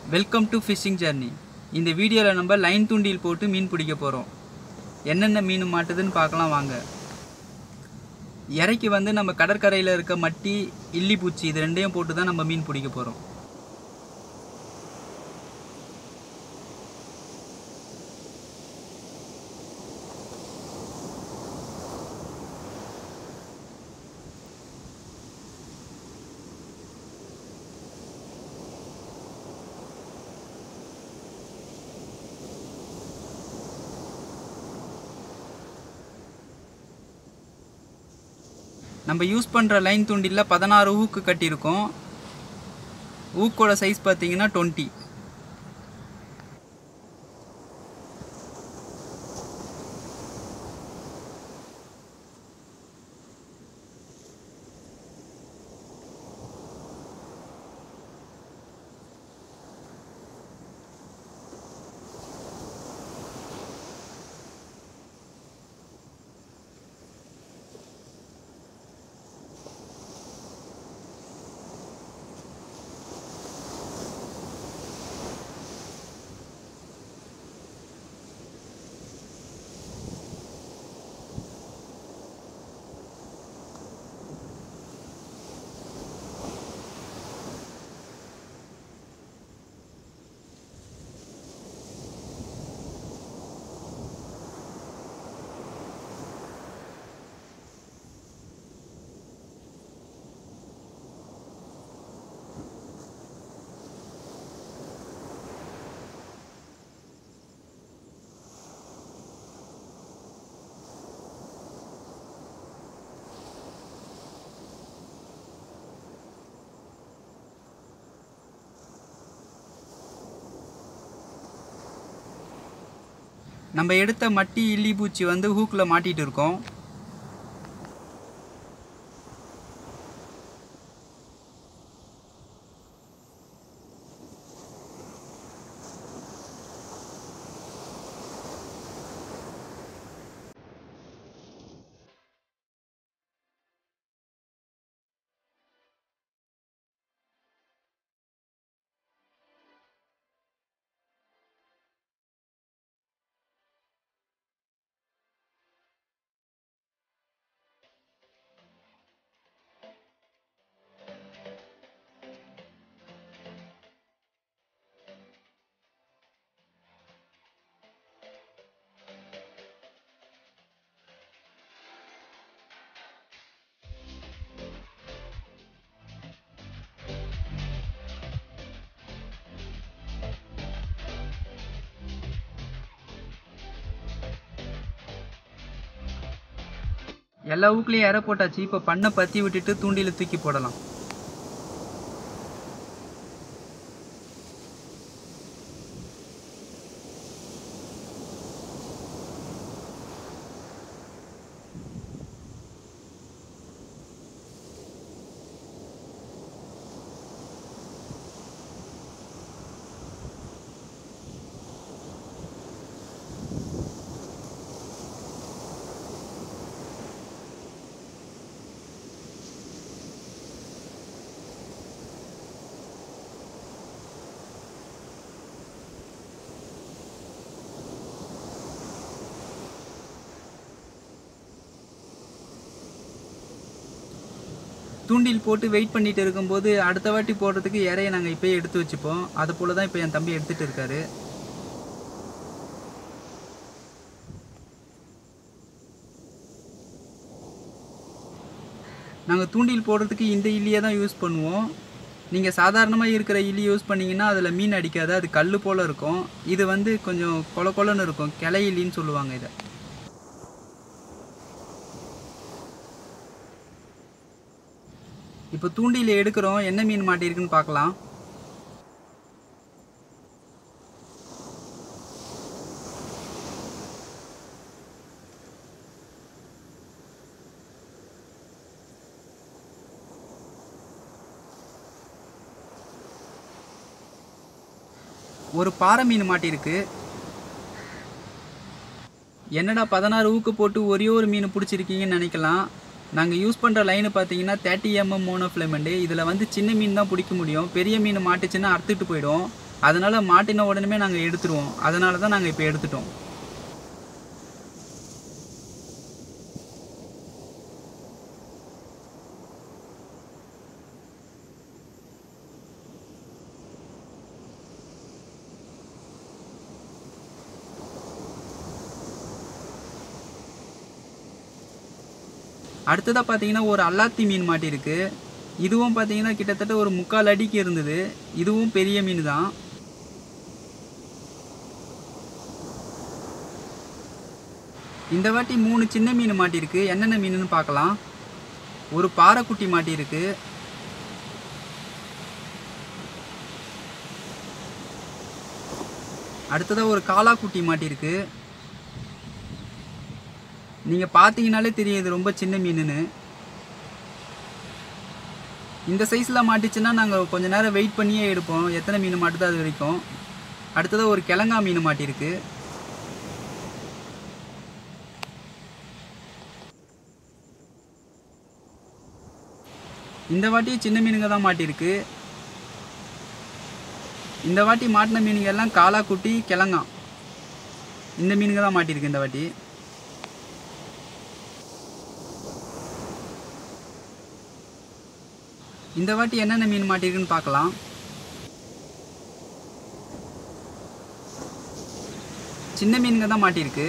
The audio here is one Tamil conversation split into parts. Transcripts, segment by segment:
வெல்கம் டு ஃபிஷிங் ஜர்னி இந்த வீடியோவில் நம்ம லைன் தூண்டில் போட்டு மீன் பிடிக்க போகிறோம் என்னென்ன மீன் மாட்டுதுன்னு பார்க்கலாம் வாங்க இறைக்கு வந்து நம்ம கடற்கரையில் இருக்க மட்டி இல்லி பூச்சி இது ரெண்டையும் போட்டு தான் நம்ம மீன் பிடிக்க போகிறோம் நம்ம யூஸ் பண்ணுற லைன் தூண்டிலில் பதினாறு ஊக்கு கட்டியிருக்கோம் ஊக்கோட சைஸ் பார்த்தீங்கன்னா டுவெண்ட்டி நம்ம எடுத்த மட்டி இல்லி பூச்சி வந்து ஹூக்கில் மாட்டிட்டு இருக்கோம் எல்லா ஊக்குலேயும் இற போட்டாச்சு இப்போ பண்ணை பற்றி விட்டுட்டு தூண்டில தூக்கி போடலாம் தூண்டில் போட்டு வெயிட் பண்ணிட்டு இருக்கும்போது அடுத்த வாட்டி போடுறதுக்கு இறைய நாங்கள் இப்போயே எடுத்து வச்சுப்போம் அது போல தான் இப்போ என் தம்பி எடுத்துகிட்டு இருக்காரு நாங்கள் தூண்டில் போடுறதுக்கு இந்த இல்லியை தான் யூஸ் பண்ணுவோம் நீங்கள் சாதாரணமாக இருக்கிற இலி யூஸ் பண்ணிங்கன்னா அதில் மீன் அடிக்காது அது கல் போல் இருக்கும் இது வந்து கொஞ்சம் கொல கொலன்னு இருக்கும் கிளை இலின்னு சொல்லுவாங்க இதை இப்போ தூண்டில எடுக்கிறோம் என்ன மீன் மாட்டியிருக்குன்னு பார்க்கலாம் ஒரு பாறை மீன் மாட்டியிருக்கு என்னடா பதினாறு ஊக்கு போட்டு ஒரே ஒரு மீன் பிடிச்சிருக்கீங்கன்னு நினைக்கலாம் நாங்கள் யூஸ் பண்ணுற லைனு பார்த்தீங்கன்னா தேர்ட்டி எம்எம் மோனோ ஃபிலமெண்ட்டு இதில் வந்து சின்ன மீன் தான் பிடிக்க முடியும் பெரிய மீன் மாட்டுச்சுன்னா அறுத்துட்டு போயிடும் அதனால் மாட்டின உடனே நாங்கள் எடுத்துருவோம் அதனால தான் நாங்கள் இப்போ எடுத்துட்டோம் அடுத்ததாக பார்த்தீங்கன்னா ஒரு அல்லாத்தி மீன் மாட்டியிருக்கு இதுவும் பார்த்தீங்கன்னா கிட்டத்தட்ட ஒரு முக்கால் அடிக்கு இருந்தது இதுவும் பெரிய மீன் தான் இந்த வாட்டி மூணு சின்ன மீன் மாட்டியிருக்கு என்னென்ன மீனுன்னு பார்க்கலாம் ஒரு பாறைக்குட்டி மாட்டியிருக்கு அடுத்ததாக ஒரு காளாக்குட்டி மாட்டியிருக்கு நீங்கள் பார்த்தீங்கனாலே தெரியும் இது ரொம்ப சின்ன மீனுன்னு இந்த சைஸில் மாட்டுச்சுன்னா நாங்கள் கொஞ்ச நேரம் வெயிட் பண்ணியே எடுப்போம் எத்தனை மீன் மாட்டுதோ அது வரைக்கும் அடுத்ததாக ஒரு கிழங்கா மீன் மாட்டியிருக்கு இந்த வாட்டி சின்ன மீனுங்க தான் மாட்டியிருக்கு இந்த வாட்டி மாட்டின மீனுங்க எல்லாம் காளா குட்டி கிழங்கா இந்த மீனுங்க தான் மாட்டியிருக்கு இந்த வாட்டி இந்த வாட்டி என்னென்ன மீன் மாட்டிருக்குன்னு பார்க்கலாம் சின்ன மீனுங்க தான் மாட்டியிருக்கு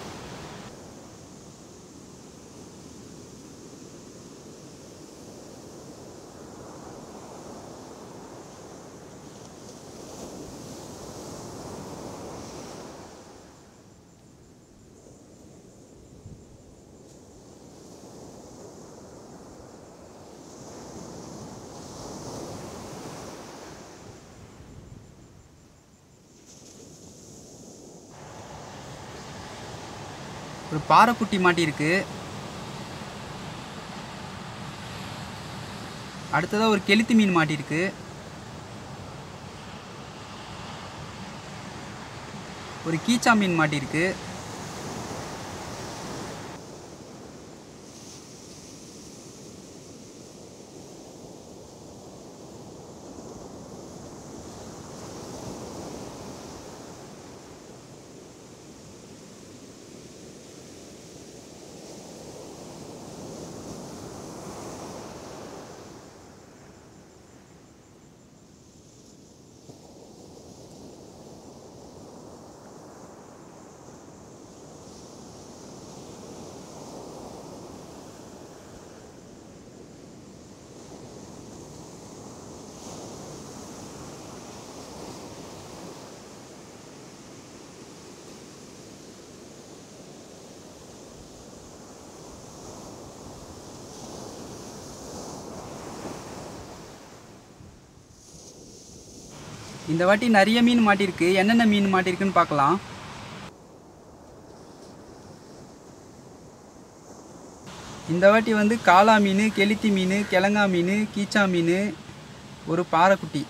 ஒரு பாறைக்குட்டி மாட்டியிருக்கு அடுத்ததாக ஒரு கெளுத்தி மீன் மாட்டியிருக்கு ஒரு கீச்சா மீன் மாட்டியிருக்கு இந்த வாட்டி நிறைய மீன் மாட்டியிருக்கு என்னென்ன மீன் மாட்டியிருக்குன்னு பார்க்கலாம் இந்த வாட்டி வந்து காளா மீன் கெளுத்தி மீன் கிழங்கா மீன் கீச்சா மீன் ஒரு பாறைக்குட்டி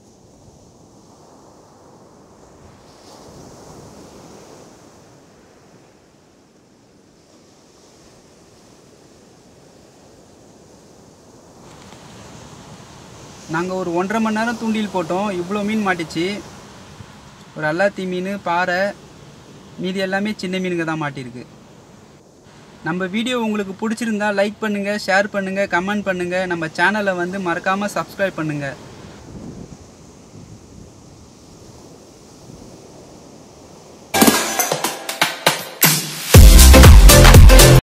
நாங்கள் ஒரு ஒன்றரை மணி நேரம் தூண்டில் போட்டோம் இவ்வளோ மீன் மாட்டிச்சு ஒரு அல்லாத்தி மீன் பாறை மீதி எல்லாமே சின்ன மீனுங்க தான் மாட்டியிருக்கு நம்ம வீடியோ உங்களுக்கு பிடிச்சிருந்தா லைக் பண்ணுங்கள் ஷேர் பண்ணுங்கள் கமெண்ட் பண்ணுங்கள் நம்ம சேனலை வந்து மறக்காமல் சப்ஸ்கிரைப் பண்ணுங்கள்